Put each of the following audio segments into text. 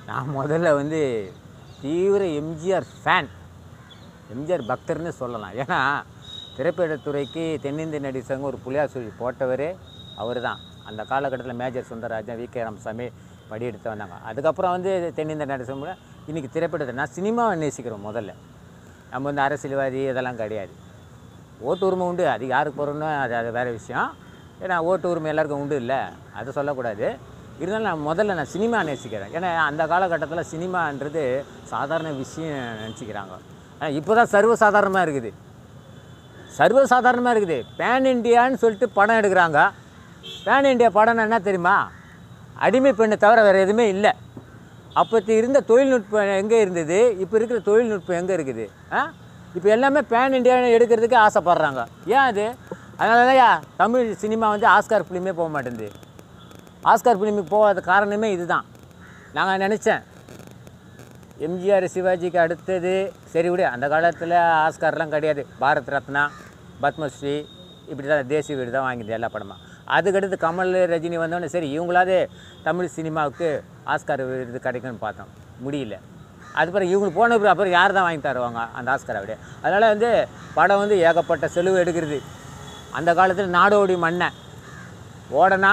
நான் முதல்ல வந்து தீவிர எம்ஜிஆர் ஃபேன் எம்ஜிஆர் பக்தர்னு சொல்லலாம் ஏன்னா திரைப்படத்துறைக்கு தென்னிந்திய நடிகர் சங்கம் ஒரு புலியார் சொல்லி போட்டவரே அவர் தான் அந்த காலகட்டத்தில் major Sundararajan V K Ramasamy படி எடுத்து வந்தாங்க அதுக்கப்புறம் வந்து தென்னிந்திய நடிகர் சங்கம் இன்றைக்கி திரைப்படத்தை நான் சினிமாவை நேசிக்கிறோம் முதல்ல நம்ம வந்து அரசியல்வாதி இதெல்லாம் கிடையாது ஓட்டு உரிமை உண்டு அது யாருக்கு போகிறோன்னு அது அது வேறு விஷயம் ஏன்னா ஓட்டு உரிமை எல்லாருக்கும் உண்டு இல்லை அதை சொல்லக்கூடாது இருந்தாலும் நான் முதல்ல நான் சினிமா நேசிக்கிறேன் ஏன்னா அந்த காலகட்டத்தில் சினிமான்றது சாதாரண விஷயம் நினச்சிக்கிறாங்க ஆனால் இப்போ தான் சர்வசாதாரணமாக இருக்குது சர்வசாதாரணமாக இருக்குது பேன் இண்டியான்னு சொல்லிட்டு படம் எடுக்கிறாங்க பேன் இண்டியா படம்னா என்ன தெரியுமா அடிமை பெண்ணை தவிர வேறு எதுவுமே இல்லை அப்போத்தி இருந்த தொழில்நுட்பம் எங்கே இருந்தது இப்போ இருக்கிற தொழில்நுட்பம் எங்கே இருக்குது ஆ இப்போ எல்லாமே பேன் இண்டியா எடுக்கிறதுக்கு ஆசைப்பட்றாங்க ஏன் அது அதனால தான் தமிழ் சினிமா வந்து ஆஸ்கார் ஃபிலிமே போக மாட்டேங்குது ஆஸ்கார் ஃபிலிமுக்கு போகாத காரணமே இதுதான் நாங்கள் நினச்சேன் எம்ஜிஆர் சிவாஜிக்கு அடுத்தது சரி விடு அந்த காலத்தில் ஆஸ்கார்லாம் கிடையாது பாரத் ரத்னா பத்மஸ்ரீ இப்படி தான் தேசிய விருது தான் வாங்கிது எல்லா படமும் அதுக்கடுத்து கமல் ரஜினி வந்தோடனே சரி இவங்களாவது தமிழ் சினிமாவுக்கு ஆஸ்கார் விருது கிடைக்கும்னு பார்த்தோம் முடியல அது பிறகு இவங்க போன பிறகு அப்புறம் யார் தான் வாங்கி தருவாங்க அந்த ஆஸ்கார் அப்படியே அதனால் வந்து படம் வந்து ஏகப்பட்ட செலவு எடுக்கிறது அந்த காலத்தில் நாடோடி மண்ணை ஓடனா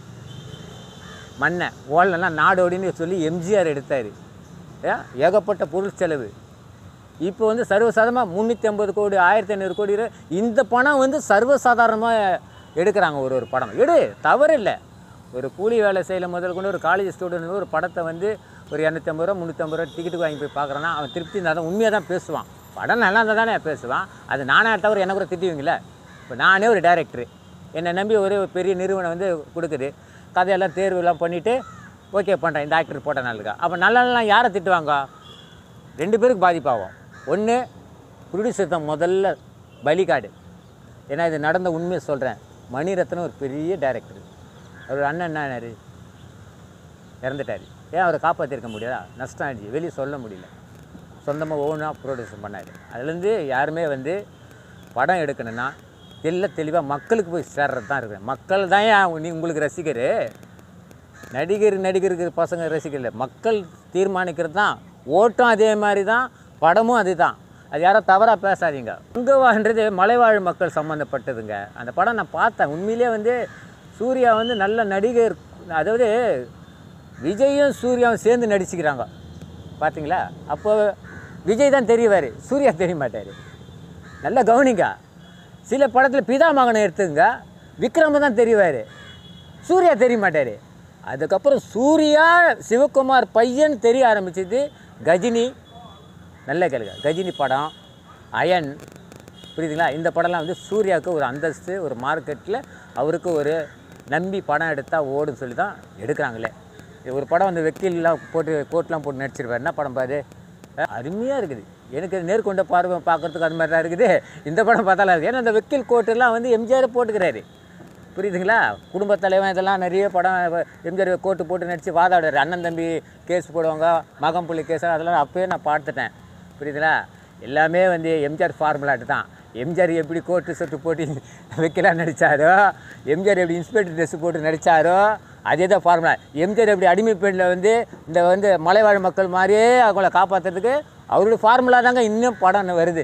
மண்ணை ஓடலைன்னா நாடோடின்னு சொல்லி எம்ஜிஆர் எடுத்தார் ஏன் ஏகப்பட்ட பொருள் செலவு இப்போ வந்து சர்வசாதாரணமாக முந்நூற்றி ஐம்பது கோடி ஆயிரத்தி ஐநூறு கோடி இரு- இந்த பணம் வந்து சர்வசாதாரணமாக எடுக்கிறாங்க ஒரு ஒரு படம் எடு தவறு இல்லை ஒரு கூலி வேலை செய்யல முதல் கொண்டு ஒரு காலேஜ் ஸ்டூடெண்ட் ஒரு படத்தை வந்து ஒரு இரநூத்தம்பது ரூபா முந்நூற்றம்பது ரூபா டிக்கெட்டுக்கு வாங்கி போய் பார்க்குறான்னா அவன் திருப்தி இருந்தால் தான் உண்மையாக தான் பேசுவான் படம் நல்லா இருந்தால் தானே பேசுவான் அது நானே தவிர என்ன கூட திட்டுவீங்களே இப்போ நானே ஒரு டைரக்டரு என்னை நம்பி ஒரு பெரிய நிறுவனம் வந்து கொடுக்குது கதையெல்லாம் தேர்வுலாம் பண்ணிவிட்டு ஓகே பண்ணுறேன் இந்த ஆக்டர் போட்ட நாளுக்கா அப்போ நல்லா யாரை திட்டுவாங்க ரெண்டு பேருக்கு பாதிப்பாகும் ஒன்று ப்ரொடியூசர் தான் முதல்ல பலிகாடு ஏன்னா இது நடந்த உண்மையை சொல்கிறேன் மணிரத்னம் ஒரு பெரிய டைரக்டர் அவர் அண்ணன் என்னாரு இறந்துட்டார் ஏன் அவரை காப்பாற்றிருக்க முடியாதா நஷ்டம் ஆயிடுச்சு வெளியே சொல்ல முடியல சொந்தமாக ஓனாக ப்ரொடியூசர் பண்ணார் அதுலேருந்து யாருமே வந்து படம் எடுக்கணும்னா தெல்ல தெளிவாக மக்களுக்கு போய் சேர்றது தான் இருக்குது மக்கள் தான் ஏன் நீ உங்களுக்கு ரசிகர் நடிகர் நடிகருக்கு பசங்க ரசிக்கல மக்கள் தீர்மானிக்கிறது தான் ஓட்டும் அதே மாதிரி தான் படமும் அதுதான் அது யாரும் தவறாக பேசாதீங்க அங்கவான்றது மலைவாழ் மக்கள் சம்மந்தப்பட்டதுங்க அந்த படம் நான் பார்த்தேன் உண்மையிலே வந்து சூர்யா வந்து நல்ல நடிகர் அதாவது விஜயும் சூர்யாவும் சேர்ந்து நடிச்சுக்கிறாங்க பார்த்தீங்களா அப்போ விஜய் தான் தெரியவார் சூர்யா தெரிய மாட்டார் நல்லா கவனிங்க சில படத்தில் பிதா மகனை எடுத்துங்க விக்ரம தான் தெரியவார் சூர்யா தெரிய மாட்டார் அதுக்கப்புறம் சூர்யா சிவகுமார் பையன் தெரிய ஆரம்பிச்சது கஜினி நல்ல கேளுங்க கஜினி படம் அயன் புரியுதுங்களா இந்த படம்லாம் வந்து சூர்யாவுக்கு ஒரு அந்தஸ்து ஒரு மார்க்கெட்டில் அவருக்கு ஒரு நம்பி படம் எடுத்தால் ஓடுன்னு சொல்லி தான் எடுக்கிறாங்களே இது ஒரு படம் வந்து வெக்கில்லாம் போட்டு கோட்லாம் போட்டு நடிச்சிருப்பார் என்ன படம் பாரு அருமையாக இருக்குது எனக்கு நேர்கொண்ட பார்வை பார்க்கறதுக்கு அது மாதிரி தான் இருக்குது இந்த படம் பார்த்தாலும் இருக்குது ஏன்னா இந்த வெக்கில் கோட்டெல்லாம் வந்து எம்ஜிஆர் போட்டுக்கிறாரு புரியுதுங்களா குடும்பத் தலைவன் இதெல்லாம் நிறைய படம் எம்ஜிஆர் கோட்டு போட்டு நடித்து வாதாடுறாரு அண்ணன் தம்பி கேஸ் போடுவாங்க மகம் புள்ளி கேஸ் அதெல்லாம் அப்போயே நான் பார்த்துட்டேன் புரியுதுங்களா எல்லாமே வந்து எம்ஜிஆர் ஃபார்முலாட்டு தான் எம்ஜிஆர் எப்படி கோட்டு சட்டு போட்டு வைக்கலாம் நடித்தாரோ எம்ஜிஆர் எப்படி இன்ஸ்பெக்டர் ட்ரெஸ் போட்டு நடித்தாரோ அதே தான் ஃபார்முலா எம்ஜிஆர் எப்படி அடிமை பெண்ணில் வந்து இந்த வந்து மலைவாழ் மக்கள் மாதிரியே அவங்கள காப்பாற்றுறதுக்கு அவருடைய ஃபார்முலா தாங்க இன்னும் படம் வருது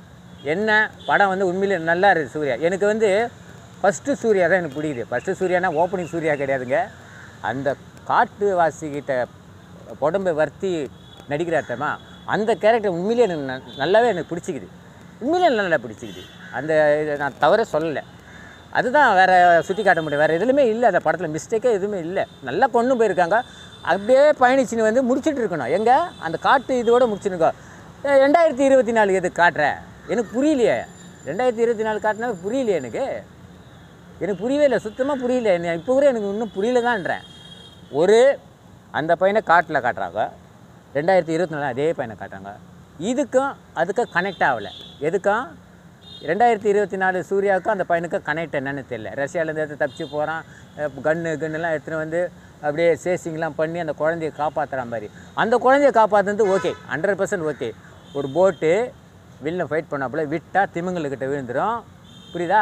என்ன படம் வந்து உண்மையிலே நல்லா இருக்குது சூர்யா எனக்கு வந்து ஃபஸ்ட்டு சூர்யா தான் எனக்கு பிடிக்குது ஃபஸ்ட்டு சூர்யானா ஓப்பனிங் சூர்யா கிடையாதுங்க அந்த காட்டுவாசிக்கிட்ட உடம்பை வர்த்தி நடிக்கிறார் தெரியுமா அந்த கேரக்டர் உண்மையிலே எனக்கு ந- நல்லாவே எனக்கு பிடிச்சிக்குது உண்மையிலே நல்லா பிடிச்சிக்குது அந்த இதை நான் தவற சொல்லலை அதுதான் வேறு சுட்டி காட்ட முடியும் வேறு எதுலையுமே இல்லை அந்த படத்தில் மிஸ்டேக்கே எதுவுமே இல்லை நல்லா கொண்டு போயிருக்காங்க அப்படியே பயணிச்சுன்னு வந்து முடிச்சிட்டு இருக்கணும் எங்கே அந்த காட்டு இதோட முடிச்சுருக்கோம் ரெண்டாயிரத்தி இருபத்தி நாலு எது காட்டுற எனக்கு புரியலையே ரெண்டாயிரத்தி இருபத்தி நாலு காட்டினா புரியலையே எனக்கு எனக்கு புரியவே இல்லை சுத்தமாக புரியல என்ன இப்போ கூட எனக்கு இன்னும் புரியல தான்றேன் ஒரு அந்த பையனை காட்டில் காட்டுறாங்க ரெண்டாயிரத்தி இருபத்தி நாலு அதே பையனை காட்டுறாங்க இதுக்கும் அதுக்கும் கனெக்ட் ஆகலை எதுக்கும் ரெண்டாயிரத்தி இருபத்தி நாலு சூர்யாவுக்கும் அந்த பையனுக்கும் கனெக்ட் என்னன்னு தெரியல ரஷ்யாவிலேருந்து எடுத்து தப்பிச்சு போகிறான் கன்று கன்னுலாம் எடுத்துகிட்டு வந்து அப்படியே சேசிங்லாம் பண்ணி அந்த குழந்தைய காப்பாற்றுற மாதிரி அந்த குழந்தைய காப்பாற்றுறது ஓகே ஹண்ட்ரட் பர்சன்ட் ஓகே ஒரு போட்டு வெளில ஃபைட் பண்ணாப்புல விட்டால் திமிங்கல்கிட்ட விழுந்துடும் புரியுதா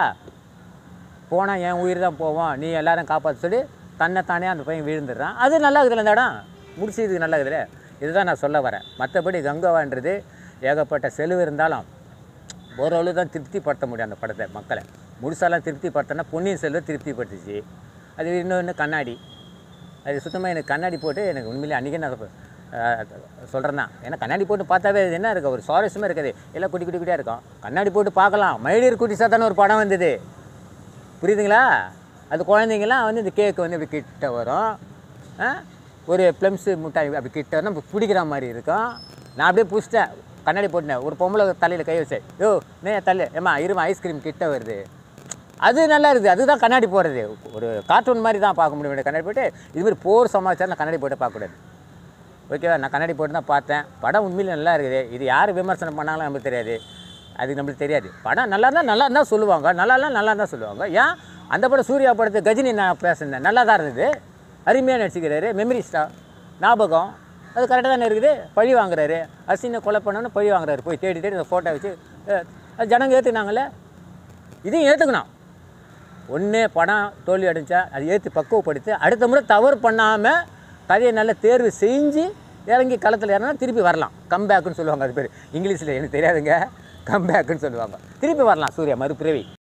போனால் என் உயிர் தான் போவோம் நீ எல்லாரும் காப்பாற்ற சொல்லி தன்னைத்தானே அந்த பையன் விழுந்துடுறான் அது நல்லா இருக்குதுல்ல இந்த இடம் முடிச்சது நல்லா இருக்குதுல்ல இதுதான் நான் சொல்ல வரேன் மற்றபடி கங்காவான்றது ஏகப்பட்ட செலவு இருந்தாலும் ஓரளவு தான் திருப்திப்படுத்த முடியும் அந்த படத்தை மக்களை முழுசாலாம் திருப்திப்படுத்தினா பொன்னியின் செல்வம் திருப்திப்படுத்துச்சு அது இன்னொன்று கண்ணாடி அது சுத்தமாக எனக்கு கண்ணாடி போட்டு எனக்கு உண்மையிலே அன்றைக்கி நான் சொல்கிறேன் தான் ஏன்னா கண்ணாடி போட்டு பார்த்தாவே அது என்ன இருக்குது ஒரு சுவாரஸ்யமாக இருக்குது எல்லாம் குட்டி குட்டி குட்டியாக இருக்கும் கண்ணாடி போட்டு பார்க்கலாம் மயிலியர் குட்டி சாத்தான ஒரு படம் வந்தது புரியுதுங்களா அது குழந்தைங்கலாம் வந்து இந்த கேக்கு வந்து இப்படி கிட்ட வரும் ஆ? ஒரு ப்ளம்ஸு மிட்டாய் அப்படி கிட்ட வரும் நம்ம பிடிக்கிற மாதிரி இருக்கும் நான் அப்படியே பிடிச்சிட்டேன் கண்ணாடி போட்டேன் ஒரு பொம்பளை தலையில் கை வச்சேன் யோ நே தள்ளு ஏம்மா இருமா ஐஸ்கிரீம் கிட்ட வருது அது நல்லா இருக்குது அதுதான் கண்ணாடி போடுறது ஒரு கார்ட்டூன் மாதிரி தான் பார்க்க முடியும் கண்ணாடி போட்டு இதுமாதிரி போர் சமாச்சாரம் நான் கண்ணாடி போட்டு பார்க்கக்கூடாது ஓகேவா நான் கண்ணாடி போட்டு தான் பார்த்தேன் படம் உண்மையிலே நல்லா இருக்குது இது யார் விமர்சனம் பண்ணாலும் நமக்கு தெரியாது அது நம்மளுக்கு தெரியாது படம் நல்லா இருந்தால் நல்லா இருந்தால் சொல்லுவாங்க நல்லா இல்லை நல்லா தான் சொல்லுவாங்க ஏன் அந்த படம் சூர்யா படத்து கஜினி நான் பேசுனேன் நல்லா தான் இருந்தது அருமையாக நடிச்சுக்கிறாரு மெமரி ஸ்டார் ஞாபகம் அது கரெக்டாக தானே இருக்குது பழி வாங்குறாரு அசினை கொலை பண்ணோன்னு பழி வாங்குறாரு போய் தேடி தேடி அந்த ஃபோட்டோ வச்சு அஹ், அது ஜனங்க ஏற்றுனாங்கல்ல இதையும் ஏற்றுக்கணும் ஒன்றே படம் தோல்வி அடைஞ்சா அதை ஏற்றி பக்குவப்படுத்தி அடுத்த முறை தவறு பண்ணாமல் கதையை நல்ல தேர்வு செஞ்சு இறங்கி களத்தில் இறங்கினா திருப்பி வரலாம் கம்பேக்குன்னு சொல்லுவாங்க அது பேர் இங்கிலீஷில் எனக்கு தெரியாதுங்க கம்பேக்குன்னு சொல்லுவாங்க திருப்பி வரலாம் சூர்யா மறுபிறவி